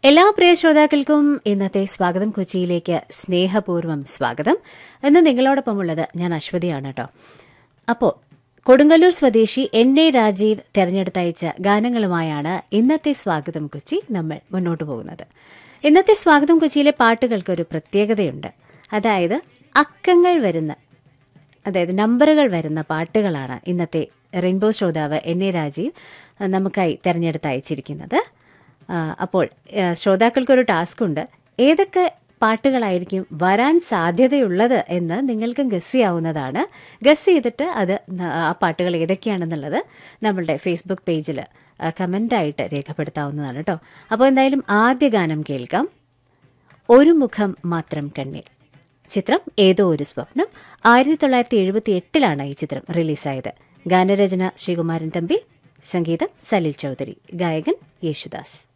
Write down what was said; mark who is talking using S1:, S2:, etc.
S1: എല്ലാ പ്രിയ ശ്രോതാക്കൾക്കും ഇന്നത്തെ സ്വാഗതം കൊച്ചിയിലേക്ക് സ്നേഹപൂർവ്വം സ്വാഗതം ഇന്ന് നിങ്ങളോടൊപ്പമുള്ളത് ഞാൻ അശ്വതിയാണ് കേട്ടോ അപ്പോൾ കൊടുങ്ങല്ലൂർ സ്വദേശി എൻ എ രാജീവ് തെരഞ്ഞെടുത്തയച്ച ഗാനങ്ങളുമായാണ് ഇന്നത്തെ സ്വാഗതം കൊച്ചി നമ്മൾ മുന്നോട്ട് പോകുന്നത് ഇന്നത്തെ സ്വാഗതം കൊച്ചിയിലെ പാട്ടുകൾക്ക് ഒരു പ്രത്യേകതയുണ്ട് അതായത് അക്കങ്ങൾ വരുന്ന അതായത് നമ്പറുകൾ വരുന്ന പാട്ടുകളാണ് ഇന്നത്തെ റെയിൻബോ ശ്രോതാവ് എൻ എ രാജീവ് അഹ് നമുക്കായി തിരഞ്ഞെടുത്ത് അയച്ചിരിക്കുന്നത് ആ, അപ്പോൾ ആ, ശ്രോതാക്കൾക്കൊരു ടാസ്ക് ഉണ്ട് ഏതൊക്കെ പാട്ടുകളായിരിക്കും വരാൻ സാധ്യതയുള്ളത് എന്ന് നിങ്ങൾക്കും ഗസ് ചെയ്യാവുന്നതാണ് ഗസ് ചെയ്തിട്ട് അത് ന- ആ പാട്ടുകൾ ഏതൊക്കെയാണെന്നുള്ളത് നമ്മളുടെ ഫേസ്ബുക്ക് പേജിൽ കമൻ്റായിട്ട് രേഖപ്പെടുത്താവുന്നതാണ് കേട്ടോ അപ്പോൾ എന്തായാലും ആദ്യ ഗാനം കേൾക്കാം ഒരു മുഖം മാത്രം കണ്ണിൽ ചിത്രം ഏതോ ഒരു സ്വപ്നം ആയിരത്തി തൊള്ളായിരത്തി എഴുപത്തി എട്ടിലാണ് ഈ ചിത്രം റിലീസായത് ഗാനരചന ശ്രീകുമാരൻ തമ്പി സംഗീതം സലിൽ ചൗധരി ഗായകൻ യേശുദാസ്